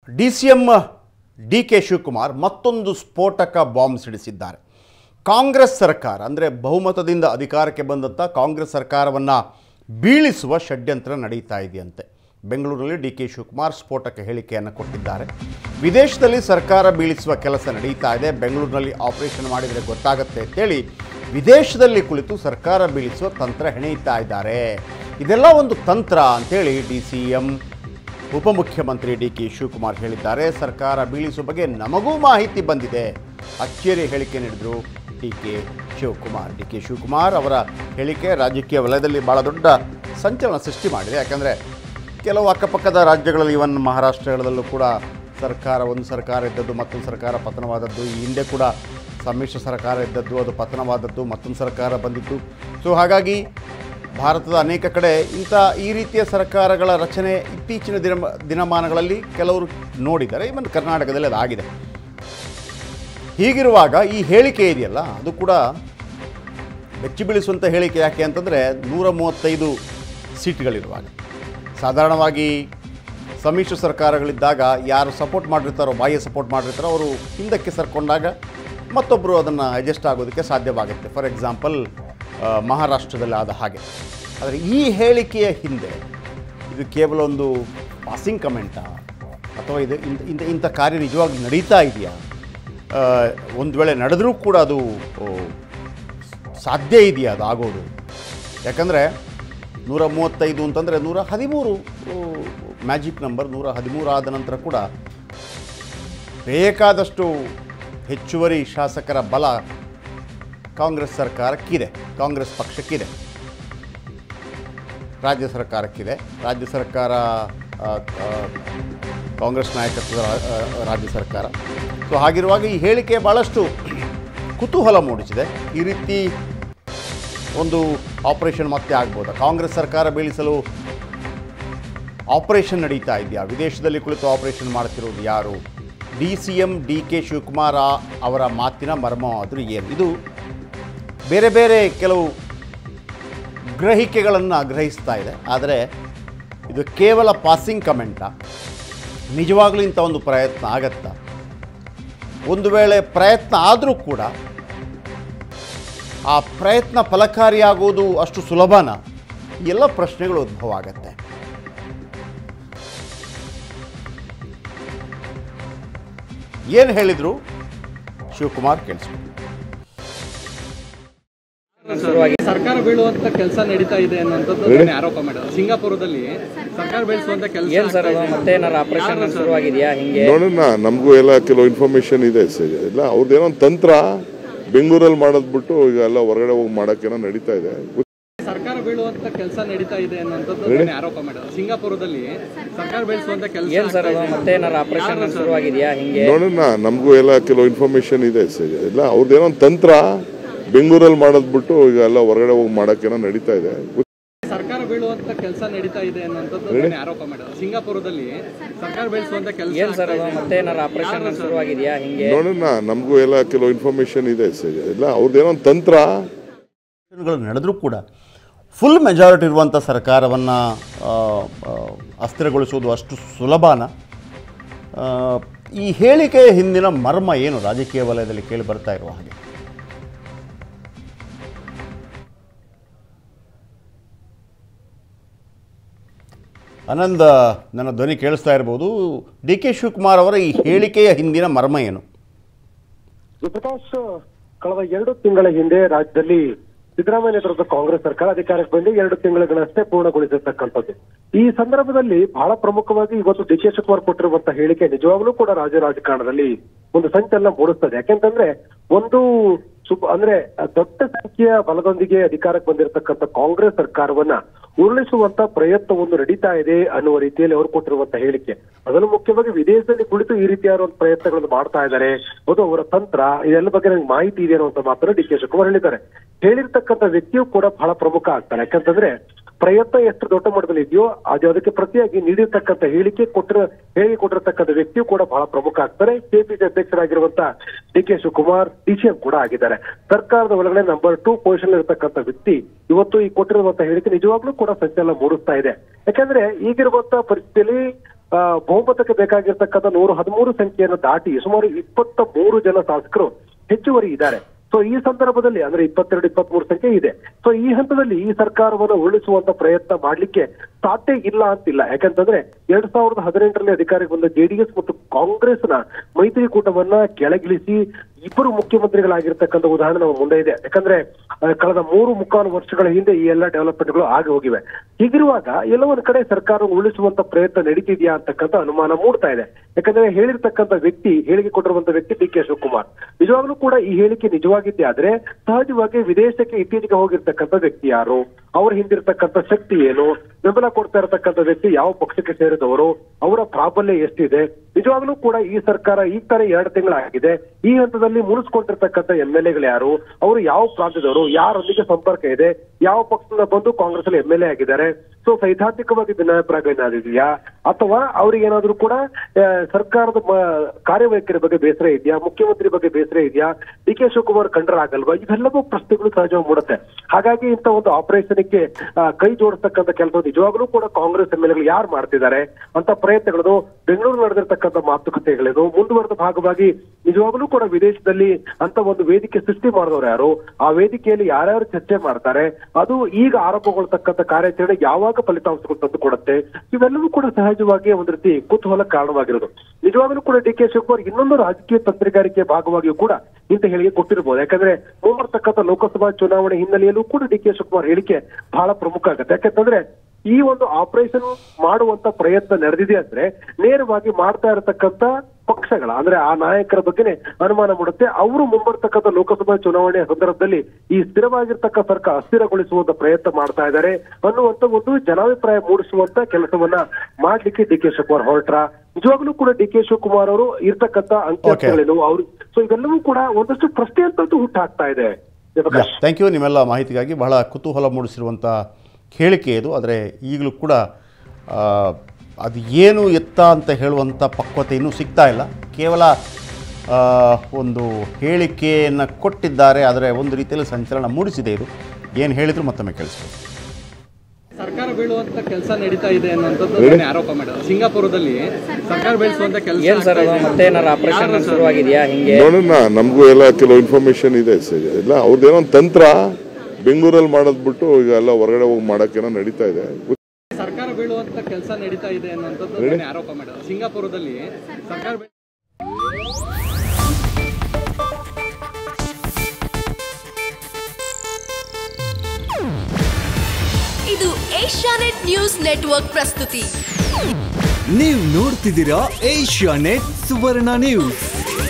D C M D K Shivakumar ಮತ್ತೊಂದು ಸ್ಫೋಟಕ bomb ಸಿಡಿಸಿದ್ದಾರೆ Congress ಸರ್ಕಾರ ಅಂದರೆ ಬಹುಮತದಿಂದ ಅಧಿಕಾರಕ್ಕೆ ಬಂದಂಥ ಕಾಂಗ್ರೆಸ್ ಸರ್ಕಾರವನ್ನು ಬೀಳಿಸುವ ಷಡ್ಯಂತ್ರ ನಡೀತಾ ಇದೆಯಂತೆ ಬೆಂಗಳೂರಲ್ಲಿ ಡಿ ಕೆ ಶಿವಕುಮಾರ್ ಸ್ಫೋಟಕ ಹೇಳಿಕೆಯನ್ನು ಕೊಟ್ಟಿದ್ದಾರೆ ವಿದೇಶದಲ್ಲಿ ಸರ್ಕಾರ ಬೀಳಿಸುವ ಕೆಲಸ ನಡೀತಾ ಇದೆ ಬೆಂಗಳೂರಿನಲ್ಲಿ ಆಪರೇಷನ್ ಮಾಡಿದರೆ ಗೊತ್ತಾಗುತ್ತೆ ಅಂತೇಳಿ ವಿದೇಶದಲ್ಲಿ ಕುಳಿತು ಸರ್ಕಾರ ಬೀಳಿಸುವ ತಂತ್ರ ಹೆಣೆಯುತ್ತಾ ಇದ್ದಾರೆ ಇದೆಲ್ಲ ಒಂದು ತಂತ್ರ ಅಂತೇಳಿ ಡಿ ಸಿ ಎಂ ಉಪಮುಖ್ಯಮಂತ್ರಿ ಡಿ ಕೆ ಶಿವಕುಮಾರ್ ಹೇಳಿದ್ದಾರೆ ಸರ್ಕಾರ ಬೀಳಿಸುವ ಬಗ್ಗೆ ನಮಗೂ ಮಾಹಿತಿ ಬಂದಿದೆ ಅಚ್ಚೇರಿ ಹೇಳಿಕೆ ನೀಡಿದರು D K Shivakumar D K Shivakumar ಅವರ ಹೇಳಿಕೆ ರಾಜಕೀಯ ವಲಯದಲ್ಲಿ ಭಾಳ ದೊಡ್ಡ ಸಂಚಲನ ಸೃಷ್ಟಿ ಮಾಡಿದೆ ಯಾಕಂದರೆ ಕೆಲವು ಅಕ್ಕಪಕ್ಕದ ರಾಜ್ಯಗಳಲ್ಲಿ ಇವನ್ ಮಹಾರಾಷ್ಟ್ರಗಳಲ್ಲೂ ಕೂಡ ಸರ್ಕಾರ ಒಂದು ಸರ್ಕಾರ ಇದ್ದದ್ದು ಮತ್ತೊಂದು ಸರ್ಕಾರ ಪತನವಾದದ್ದು ಈ ಹಿಂದೆ ಕೂಡ ಸಮ್ಮಿಶ್ರ ಸರ್ಕಾರ ಇದ್ದದ್ದು ಅದು ಪತನವಾದದ್ದು ಮತ್ತೊಂದು ಸರ್ಕಾರ ಬಂದಿತ್ತು ಸೊ ಹಾಗಾಗಿ ಭಾರತದ ಅನೇಕ ಕಡೆ ಇಂಥ ಈ ರೀತಿಯ ಸರ್ಕಾರಗಳ ರಚನೆ ಇತ್ತೀಚಿನ ದಿನ ದಿನಮಾನಗಳಲ್ಲಿ ಕೆಲವರು ನೋಡಿದ್ದಾರೆ ಇವನ್ ಕರ್ನಾಟಕದಲ್ಲಿ ಅದಾಗಿದೆ ಹೀಗಿರುವಾಗ ಈ ಹೇಳಿಕೆ ಇದೆಯಲ್ಲ ಅದು ಕೂಡ ಬೆಚ್ಚಿ ಬೀಳಿಸುವಂಥ ಹೇಳಿಕೆ ಯಾಕೆ ಅಂತಂದರೆ ನೂರ ಮೂವತ್ತೈದು ಸೀಟ್ಗಳಿರುವಾಗ ಸಾಧಾರಣವಾಗಿ ಸಮ್ಮಿಶ್ರ ಸರ್ಕಾರಗಳಿದ್ದಾಗ ಯಾರು ಸಪೋರ್ಟ್ ಮಾಡಿರ್ತಾರೋ ಬಾಹ್ಯ ಸಪೋರ್ಟ್ ಮಾಡಿರ್ತಾರೋ ಅವರು ಹಿಂದಕ್ಕೆ ಸರ್ಕೊಂಡಾಗ ಮತ್ತೊಬ್ಬರು ಅದನ್ನು ಅಡ್ಜಸ್ಟ್ ಆಗೋದಕ್ಕೆ ಸಾಧ್ಯವಾಗುತ್ತೆ ಫಾರ್ ಎಕ್ಸಾಂಪಲ್ ಮಹಾರಾಷ್ಟ್ರದಲ್ಲಿ ಆದ ಹಾಗೆ ಆದರೆ ಈ ಹೇಳಿಕೆಯ ಹಿಂದೆ ಇದು ಕೇವಲ ಒಂದು ಪಾಸಿಂಗ್ ಕಮೆಂಟಾ ಅಥವಾ ಇದು ಇಂಥ ಇಂಥ ಇಂಥ ಕಾರ್ಯ ನಿಜವಾಗಿ ನಡೀತಾ ಇದೆಯಾ ಆ, ಒಂದು ವೇಳೆ ನಡೆದರೂ ಕೂಡ ಅದು ಓ, ಸಾಧ್ಯ ಇದೆಯಾ ಅದು ಆಗೋದು ಯಾಕಂದರೆ ನೂರ ಮೂವತ್ತೈದು ಅಂತಂದರೆ ನೂರ ಹದಿಮೂರು ಮ್ಯಾಜಿಕ್ ನಂಬರ್ ನೂರ ಹದಿಮೂರು ಆದ ನಂತರ ಕೂಡ ಬೇಕಾದಷ್ಟು ಹೆಚ್ಚುವರಿ ಶಾಸಕರ ಬಲ ಕಾಂಗ್ರೆಸ್ ಸರ್ಕಾರಕ್ಕಿದೆ ಕಾಂಗ್ರೆಸ್ ಪಕ್ಷಕ್ಕಿದೆ ರಾಜ್ಯ ಸರ್ಕಾರಕ್ಕಿದೆ ರಾಜ್ಯ ಸರ್ಕಾರ ಆ, ಆ, ಕಾಂಗ್ರೆಸ್ ನಾಯಕತ್ವದ ರಾ- ಆ, ರಾಜ್ಯ ಸರ್ಕಾರ ಸೊ ಹಾಗಿರುವಾಗ ಈ ಹೇಳಿಕೆ ಭಾಳಷ್ಟು ಕುತೂಹಲ ಮೂಡಿಸಿದೆ ಈ ರೀತಿ ಒಂದು ಆಪರೇಷನ್ ಮತ್ತೆ ಆಗ್ಬೋದಾ ಕಾಂಗ್ರೆಸ್ ಸರ್ಕಾರ ಬೀಳಿಸಲು ಆಪರೇಷನ್ ನಡೀತಾ ಇದೆಯಾ ವಿದೇಶದಲ್ಲಿ ಕುಳಿತು ಆಪರೇಷನ್ ಮಾಡ್ತಿರೋದು ಯಾರು D C M D K Shivakumar ಅವರ ಮಾತಿನ ಮರ್ಮವಾದರೂ ಏನು ಇದು ಬೇರೆ ಬೇರೆ ಕೆಲವು ಗ್ರಹಿಕೆಗಳನ್ನು ಗ್ರಹಿಸ್ತಾ ಇದೆ ಆದರೆ ಇದು ಕೇವಲ ಪಾಸಿಂಗ್ ಕಮೆಂಟಾ ನಿಜವಾಗ್ಲೂ ಇಂಥ ಒಂದು ಪ್ರಯತ್ನ ಆಗತ್ತಾ ಒಂದು ವೇಳೆ ಪ್ರಯತ್ನ ಆದರೂ ಕೂಡ ಆ ಪ್ರಯತ್ನ ಫಲಕಾರಿಯಾಗುವುದು ಅಷ್ಟು ಸುಲಭನಾ ಈ ಎಲ್ಲ ಪ್ರಶ್ನೆಗಳು ಉದ್ಭವ ಆಗತ್ತೆ ಏನು ಹೇಳಿದರು ಶಿವಕುಮಾರ್ ಕೇಳಿಸ್ಕೊಂಡು ಸರ್ಕಾರ ಬೀಳುವಂತ ಕೆಲಸ ನಡೀತಾ ಇದೆ ಅನ್ನೋಂಥದ್ದು ನಾನೇ ಆರೋಪ ಮಾಡಿದ್ರು ಸಿಂಗಾಪುರದಲ್ಲಿ ಸರ್ಕಾರ ಬೀಳಿಸುವಂತ ಕೆಲಸ ಏನ್ ಸರ್ ಅದು ಮತ್ತೆ ಏನಾರ ಆಪರೇಷನ್ ಶುರುವಾಗಿದೆಯಾ ಹಿಂಗೆ ನೋಡೋಣ ನಮಗೂ ಎಲ್ಲ ಕೆಲವು ಇನ್ಫಾರ್ಮೇಶನ್ ಇದೆ ಸರ್ ಇಲ್ಲ ಅವ್ರದ್ದು ಏನೋ ಒಂದು ತಂತ್ರ ಬೆಂಗಳೂರಲ್ಲಿ ಮಾಡೋದ್ ಬಿಟ್ಟು ಈಗ ಎಲ್ಲ ಹೊರಗಡೆ ಹೋಗಿ ಮಾಡೋಕ್ಕೇನೋ ನಡೀತಾ ಇದೆ ಸರ್ಕಾರ ಬೀಳುವಂತ ಕೆಲಸ ನಡೀತಾ ಇದೆ ಅನ್ನೋಂಥದ್ದು ನಾನೇ ಆರೋಪ ಮಾಡಿದ್ರು ಸಿಂಗಾಪುರದಲ್ಲಿ ಸರ್ಕಾರ ಬೀಳಿಸುವಂತ ಕೆಲಸ ಏನ್ ಸರ್ ಅದು ಮತ್ತೆ ಏನಾರ ಆಪರೇಷನ್ ಶುರುವಾಗಿದೆಯಾ ಹಿಂಗೆ ನೋಡೋಣ ನಮಗೂ ಎಲ್ಲ ಕೆಲವು ಇನ್ಫಾರ್ಮೇಶನ್ ಇದೆ ಸರ್ ಇಲ್ಲ ಅವ್ರದ್ದು ಏನೋ ಒಂದು ತಂತ್ರ ಬೆಂಗಳೂರಲ್ಲಿ ಮಾಡೋದ್ ಬಿಟ್ಟು ಈಗ ಎಲ್ಲ ಹೊರಗಡೆ ಹೋಗಿ ಮಾಡೋಕ್ಕೇನೋ ನಡೀತಾ ಇದೆ ಸರ್ಕಾರ ಬೀಳುವಂತ ಕೆಲಸ ನಡೀತಾ ಇದೆ ಅನ್ನೋಂಥದ್ದು ನಾನೇ ಆರೋಪ ಮಾಡಿದ್ರು ಸಿಂಗಾಪುರದಲ್ಲಿ ಸರ್ಕಾರ ಬೀಳಿಸುವಂತ ಕೆಲಸ ಏನ್ ಸರ್ ಅದು ಮತ್ತೆ ಏನಾರ ಆಪರೇಷನ್ ಶುರುವಾಗಿದೆಯಾ ಹಿಂಗೆ ನೋಡೋಣ ನಮಗೂ ಎಲ್ಲ ಕೆಲವು ಇನ್ಫಾರ್ಮೇಶನ್ ಇದೆ ಸರ್ ಇಲ್ಲ ಅವ್ರದ್ದು ಏನೋ ಒಂದು ತಂತ್ರ ಗಳು ನಡೆದರೂ ಕೂಡ ಫುಲ್ ಮೆಜಾರಿಟಿ ಇರುವಂಥ ಸರ್ಕಾರವನ್ನು ಅಸ್ಥಿರಗೊಳಿಸುವುದು ಅಷ್ಟು ಸುಲಭನ ಆ, ಈ ಹೇಳಿಕೆಯ ಹಿಂದಿನ ಮರ್ಮ ಏನು ರಾಜಕೀಯ ವಲಯದಲ್ಲಿ ಕೇಳಿ ಬರ್ತಾ ಇರುವ ಹಾಗೆ ಆನಂದ ನನ್ನ ಧ್ವನಿ ಕೇಳಿಸ್ತಾ ಇರ್ಬೋದು ಡಿ ಕೆ ಶಿವಕುಮಾರ್ ಅವರ ಈ ಹೇಳಿಕೆಯ ಹಿಂದಿನ ಮರ್ಮ ಏನು ಪ್ರಕಾಶ್ ಕಳೆದ ಎರಡು ತಿಂಗಳ ಹಿಂದೆ ರಾಜ್ಯದಲ್ಲಿ ಸಿದ್ದರಾಮಯ್ಯ ನೇತೃತ್ವದ ಕಾಂಗ್ರೆಸ್ ಸರ್ಕಾರ ಅಧಿಕಾರಕ್ಕೆ ಬಂದು ಎರಡು ತಿಂಗಳಗಳಷ್ಟೇ ಪೂರ್ಣಗೊಳಿಸಿರ್ತಕ್ಕಂಥದ್ದು ಈ ಸಂದರ್ಭದಲ್ಲಿ ಬಹಳ ಪ್ರಮುಖವಾಗಿ ಇವತ್ತು ಡಿ ಕೆ ಶಿವಕುಮಾರ್ ಕೊಟ್ಟಿರುವಂತಹ ಹೇಳಿಕೆ ನಿಜವಾಗ್ಲೂ ಕೂಡ ರಾಜ್ಯ ರಾಜಕಾರಣದಲ್ಲಿ ಒಂದು ಸಂಚಲನ ಮೂಡಿಸ್ತದೆ ಯಾಕೆಂತಂದ್ರೆ ಒಂದು ಸುಬ್ ಅಂದ್ರೆ ದೊಡ್ಡ ಸಂಖ್ಯೆಯ ಬಲದೊಂದಿಗೆ ಅಧಿಕಾರಕ್ಕೆ ಬಂದಿರತಕ್ಕಂಥ ಕಾಂಗ್ರೆಸ್ ಸರ್ಕಾರವನ್ನ ಉರುಳಿಸುವಂತ ಪ್ರಯತ್ನ ಒಂದು ನಡೀತಾ ಇದೆ ಅನ್ನುವ ರೀತಿಯಲ್ಲಿ ಅವರು ಕೊಟ್ಟಿರುವಂತ ಹೇಳಿಕೆ ಅದನ್ನು ಮುಖ್ಯವಾಗಿ ವಿದೇಶದಲ್ಲಿ ಕುಳಿತು ಈ ರೀತಿಯಾದ ಒಂದು ಪ್ರಯತ್ನಗಳನ್ನು ಮಾಡ್ತಾ ಇದ್ದಾರೆ ಅದು ಅವರ ತಂತ್ರ ಇದೆಲ್ಲ ಬಗ್ಗೆ ನನಗೆ ಮಾಹಿತಿ ಇದೆ ಅನ್ನುವಂತ ಮಾತನ್ನು ಡಿ ಕೆ ಶಿವಕುಮಾರ್ ಹೇಳಿದ್ದಾರೆ ಹೇಳಿರ್ತಕ್ಕಂಥ ವ್ಯಕ್ತಿಯು ಕೂಡ ಬಹಳ ಪ್ರಮುಖ ಆಗ್ತಾರೆ ಯಾಕಂತಂದ್ರೆ ಪ್ರಯತ್ನ ಎಷ್ಟು ದೊಡ್ಡ ಮಟ್ಟದಲ್ಲಿ ಇದೆಯೋ ಅದು ಅದಕ್ಕೆ ಪ್ರತಿಯಾಗಿ ನೀಡಿರ್ತಕ್ಕಂಥ ಹೇಳಿಕೆ ಕೊಟ್ಟಿರೋ ಹೇಳಿಕೆ ಕೊಟ್ಟಿರತಕ್ಕಂಥ ವ್ಯಕ್ತಿಯು ಕೂಡ ಬಹಳ ಪ್ರಮುಖ ಆಗ್ತಾರೆ ಕೆಪಿಸಿ ಅಧ್ಯಕ್ಷರಾಗಿರುವಂತ ಡಿ ಕೆ ಶಿವಕುಮಾರ್ ಡಿಸಿಎಂ ಕೂಡ ಆಗಿದ್ದಾರೆ ಸರ್ಕಾರದ ಒಳಗಡೆ ನಂಬರ್ ಟೂ ಪೊಸಿಷನ್ ಇರತಕ್ಕಂಥ ವ್ಯಕ್ತಿ ಇವತ್ತು ಈ ಕೊಟ್ಟಿರುವಂತ ಹೇಳಿಕೆ ನಿಜವಾಗ್ಲೂ ಕೂಡ ಸಂಚಲನ ಮೂಡಿಸ್ತಾ ಇದೆ ಯಾಕಂದ್ರೆ ಈಗಿರುವಂತ ಪರಿಸ್ಥಿತಿಯಲ್ಲಿ ಆ, ಬಹುಮತಕ್ಕೆ ಬೇಕಾಗಿರ್ತಕ್ಕಂಥ ನೂರ ಹದಿಮೂರು ಸಂಖ್ಯೆಯನ್ನು ದಾಟಿ ಸುಮಾರು ಇಪ್ಪತ್ತ ಮೂರು ಜನ ಶಾಸಕರು ಹೆಚ್ಚುವರಿ ಇದ್ದಾರೆ ಸೊ ಈ ಸಂದರ್ಭದಲ್ಲಿ ಅಂದ್ರೆ ಇಪ್ಪತ್ತೆರಡು ಇಪ್ಪತ್ತ್ ಮೂರು ಸಂಖ್ಯೆ ಇದೆ ಸೊ ಈ ಹಂತದಲ್ಲಿ ಈ ಸರ್ಕಾರವನ್ನು ಉರುಳಿಸುವಂತ ಪ್ರಯತ್ನ ಮಾಡ್ಲಿಕ್ಕೆ ಸಾಧ್ಯ ಇಲ್ಲ ಅಂತಿಲ್ಲ ಯಾಕಂತಂದ್ರೆ ಎರಡ್ ಸಾವಿರದ ಹದಿನೆಂಟರಲ್ಲಿ ಅಧಿಕಾರಕ್ಕೆ ಬಂದ ಜೆಡಿಎಸ್ ಮತ್ತು ಕಾಂಗ್ರೆಸ್ನ ಮೈತ್ರಿಕೂಟವನ್ನ ಕೆಳಗಿಳಿಸಿ ಇಬ್ಬರು ಮುಖ್ಯಮಂತ್ರಿಗಳಾಗಿರ್ತಕ್ಕಂಥ ಉದಾಹರಣೆ ನಮ್ಮ ಮುಂದೆ ಇದೆ ಯಾಕಂದ್ರೆ ಆ, ಕಳೆದ ಮೂರು ಮುಕ್ಕಾಲು ವರ್ಷಗಳ ಹಿಂದೆ ಈ ಎಲ್ಲ ಡೆವಲಪ್ಮೆಂಟ್ಗಳು ಆಗಿ ಹೋಗಿವೆ ಹೀಗಿರುವಾಗ ಎಲ್ಲ ಒಂದ್ ಕಡೆ ಸರ್ಕಾರ ಉರುಳಿಸುವಂತ ಪ್ರಯತ್ನ ನಡೀತಿದ್ಯಾ ಅಂತಕ್ಕಂಥ ಅನುಮಾನ ಮೂಡ್ತಾ ಇದೆ ಯಾಕಂದ್ರೆ ಹೇಳಿರ್ತಕ್ಕಂಥ ವ್ಯಕ್ತಿ ಹೇಳಿಕೆ ಕೊಟ್ಟಿರುವಂತ ವ್ಯಕ್ತಿ ಡಿ ಕೆ ಶಿವಕುಮಾರ್ ನಿಜವಾಗ್ಲೂ ಕೂಡ ಈ ಹೇಳಿಕೆ ನಿಜವಾಗಿದ್ದೆ ಆದ್ರೆ ಸಹಜವಾಗಿ ವಿದೇಶಕ್ಕೆ ಇತ್ತೀಚೆಗೆ ಹೋಗಿರ್ತಕ್ಕಂಥ ವ್ಯಕ್ತಿ ಯಾರು ಅವ್ರ ಹಿಂದಿರ್ತಕ್ಕಂಥ ಶಕ್ತಿ ಏನು ಬೆಂಬಲ ಕೊಡ್ತಾ ಇರತಕ್ಕಂಥ ವ್ಯಕ್ತಿ ಯಾವ ಪಕ್ಷಕ್ಕೆ ಸೇರಿದವರು ಅವರ ಪ್ರಾಬಲ್ಯ ಎಷ್ಟಿದೆ ನಿಜವಾಗ್ಲೂ ಕೂಡ ಈ ಸರ್ಕಾರ ಈಗ ತಾನೇ ಎರಡು ತಿಂಗಳಾಗಿದೆ ಈ ಹಂತದಲ್ಲಿ ಮುನಿಸ್ಕೊಂಡಿರ್ತಕ್ಕಂಥ ಎಂ ಎಲ್ ಎಗಳು ಯಾರು ಅವರು ಯಾವ ಪ್ರಾಂತ್ಯದವರು ಯಾರೊಂದಿಗೆ ಸಂಪರ್ಕ ಇದೆ ಯಾವ ಪಕ್ಷದಿಂದ ಬಂದು ಕಾಂಗ್ರೆಸ್ ಅಲ್ಲಿ ಎಂ ಎಲ್ ಎ ಆಗಿದ್ದಾರೆ ಸೊ ಸೈದ್ಧಾಂತಿಕವಾಗಿ ಭಿನ್ನಾಭಿಪ್ರಾಯ ಏನಾದಿದೆಯಾ ಅಥವಾ ಅವ್ರಿಗೆ ಏನಾದ್ರು ಕೂಡ ಆ, ಸರ್ಕಾರದ ಮ- ಕಾರ್ಯವೈಖರಿ ಬಗ್ಗೆ ಬೇಸರ ಇದೆಯಾ ಮುಖ್ಯಮಂತ್ರಿ ಬಗ್ಗೆ ಬೇಸರ ಇದೆಯಾ ಡಿ ಕೆ ಶಿವಕುಮಾರ್ ಕಂಡ್ರ ಆಗಲ್ವಾ ಇವೆಲ್ಲವೂ ಪ್ರಶ್ನೆಗಳು ಸಹಜವಾಗಿ ಮೂಡುತ್ತೆ ಹಾಗಾಗಿ ಇಂಥ ಒಂದು ಆಪರೇಷನ್ಗೆ ಕೈ ಜೋಡಿಸ್ತಕ್ಕಂಥ ಕೆಲಸ ನಿಜವಾಗ್ಲೂ ಕೂಡ ಕಾಂಗ್ರೆಸ್ ಎಂ ಎಲ್ ಎಗಳು ಯಾರು ಮಾಡ್ತಿದ್ದಾರೆ ಅಂತ ಪ್ರಯತ್ನಗಳು ಬೆಂಗಳೂರು ನಡೆದಿರ್ತಕ್ಕಂಥ ಮಾತುಕತೆಗಳೇನು ಮುಂದುವರೆದ ಭಾಗವಾಗಿ ನಿಜವಾಗ್ಲೂ ಕೂಡ ವಿದೇಶದಲ್ಲಿ ಅಂತ ಒಂದು ವೇದಿಕೆ ಸೃಷ್ಟಿ ಮಾಡಿದವರು ಯಾರು ಆ ವೇದಿಕೆಯಲ್ಲಿ ಯಾರ್ಯಾರು ಚರ್ಚೆ ಮಾಡ್ತಾರೆ ಅದು ಈಗ ಆರಂಭಗೊಳ್ತಕ್ಕಂಥ ಕಾರ್ಯಾಚರಣೆ ಯಾವಾಗ ಫಲಿತಾಂಶಗಳು ತಂದು ಕೊಡುತ್ತೆ ಇವೆಲ್ಲವೂ ಕೂಡ ಸಹಜವಾಗಿ ಒಂದ್ ರೀತಿ ಕುತೂಹಲ ಕಾರಣವಾಗಿರೋದು ನಿಜವಾಗ್ಲೂ ಕೂಡ ಡಿ ಕೆ ಶಿವಕುಮಾರ್ ಇನ್ನೊಂದು ರಾಜಕೀಯ ತಂತ್ರಗಾರಿಕೆ ಭಾಗವಾಗಿಯೂ ಕೂಡ ಇಂಥ ಹೇಳಿಕೆ ಕೊಟ್ಟಿರ್ಬೋದು ಯಾಕಂದ್ರೆ ಮುಂಬರ್ತಕ್ಕಂಥ ಲೋಕಸಭಾ ಚುನಾವಣೆ ಹಿನ್ನೆಲೆಯಲ್ಲೂ ಕೂಡ ಡಿ ಕೆ ಶಿವಕುಮಾರ್ ಹೇಳಿಕೆ ಬಹಳ ಪ್ರಮುಖ ಆಗುತ್ತೆ ಯಾಕಂತಂದ್ರೆ ಈ ಒಂದು ಆಪರೇಷನ್ ಮಾಡುವಂತ ಪ್ರಯತ್ನ ನಡೆದಿದೆ ಅಂದ್ರೆ ನೇರವಾಗಿ ಮಾಡ್ತಾ ಇರತಕ್ಕಂತ ಪಕ್ಷಗಳ ಅಂದ್ರೆ ಆ ನಾಯಕರ ಬಗ್ಗೆನೇ ಅನುಮಾನ ಮೂಡುತ್ತೆ ಅವರು ಮುಂಬರ್ತಕ್ಕಂಥ ಲೋಕಸಭಾ ಚುನಾವಣೆಯ ಸಂದರ್ಭದಲ್ಲಿ ಈ ಸ್ಥಿರವಾಗಿರ್ತಕ್ಕ ಸರ್ಕಾರ ಅಸ್ಥಿರಗೊಳಿಸುವಂತ ಪ್ರಯತ್ನ ಮಾಡ್ತಾ ಇದ್ದಾರೆ ಅನ್ನುವಂತ ಒಂದು ಜನಾಭಿಪ್ರಾಯ ಮೂಡಿಸುವಂತ ಕೆಲಸವನ್ನ ಮಾಡ್ಲಿಕ್ಕೆ ಡಿ ಕೆ ಶಿವಕುಮಾರ್ ಹೊರಟ್ರ ನಿಜವಾಗ್ಲೂ ಕೂಡ ಡಿ ಕೆ ಶಿವಕುಮಾರ್ ಅವರು ಇರ್ತಕ್ಕಂಥ ಅಂಕಿಅಂಶಗಳೇನು ಅವ್ರು ಸೊ ಇವೆಲ್ಲವೂ ಕೂಡ ಒಂದಷ್ಟು ಪ್ರಶ್ನೆ ಅಂತದ್ದು ಹುಟ್ಟಾಗ್ತಾ ಇದೆ ಜಯಪ್ರಕಾಶ್. ಥ್ಯಾಂಕ್ ಯು ನಿಮ್ಮೆಲ್ಲ ಮಾಹಿತಿಗಾಗಿ ಬಹಳ ಕುತೂಹಲ ಮೂಡಿಸಿರುವಂಥ ಹೇಳಿಕೆ ಇದು ಆದರೆ ಈಗಲೂ ಕೂಡ ಆ, ಅದು ಏನು ಎತ್ತ ಅಂತ ಹೇಳುವಂಥ ಪಕ್ವತೆ ಇನ್ನೂ ಸಿಗ್ತಾ ಇಲ್ಲ ಕೇವಲ ಆ, ಒಂದು ಹೇಳಿಕೆಯನ್ನು ಕೊಟ್ಟಿದ್ದಾರೆ ಆದರೆ ಒಂದು ರೀತಿಯಲ್ಲಿ ಸಂಚಲನ ಮೂಡಿಸಿದೆ ಇದು ಏನು ಹೇಳಿದ್ರು ಮತ್ತೊಮ್ಮೆ ಕೇಳಿಸ್ಬೋದು ಸರ್ಕಾರ ಬೀಳುವಂತ ಕೆಲಸ ನಡೀತಾ ಇದೆ ಅನ್ನೋಂಥದ್ದು ನಾನೇ ಆರೋಪ ಮಾಡಿದ್ರು ಸಿಂಗಾಪುರದಲ್ಲಿ ಸರ್ಕಾರ ಬೀಳಿಸುವಂತ ಕೆಲಸ ಏನ್ ಸರ್ ಅದು ಮತ್ತೆ ಏನಾರ ಆಪರೇಷನ್ ಶುರುವಾಗಿದೆಯಾ ಹಿಂಗೆ ನೋಡೋಣ ನಮಗೂ ಎಲ್ಲ ಕೆಲವು ಇನ್ಫಾರ್ಮೇಶನ್ ಇದೆ ಸರ್ ಎಲ್ಲ ಅವ್ರದ್ದೇನೋ ಒಂದು ತಂತ್ರ ಬೆಂಗಳೂರಲ್ಲಿ ಮಾಡೋದ್ ಬಿಟ್ಟು ಈಗ ಎಲ್ಲ ಹೊರಗಡೆ ಹೋಗಿ ಮಾಡೋಕ್ಕೇನೋ ನಡೀತಾ ಇದೆ ಸರ್ಕಾರ ಬೀಳುವಂತ ಕೆಲಸ ನಡೀತಾ ಇದೆ ಅನ್ನೋಂಥದ್ದು ನಾನೇ ಆರೋಪ ಮಾಡಿದ್ರು ಸಿಂಗಾಪುರದಲ್ಲಿ ಸರ್ಕಾರ ಬೀಳ್- ಇದು ಏಷ್ಯಾನೆಟ್ ನ್ಯೂಸ್ ನೆಟ್ವರ್ಕ್ ಪ್ರಸ್ತುತಿ ನೀವು ನೋಡ್ತಿದ್ದೀರಾ ಏಷ್ಯಾ ನೆಟ್ ಸುವರ್ಣ ನ್ಯೂಸ್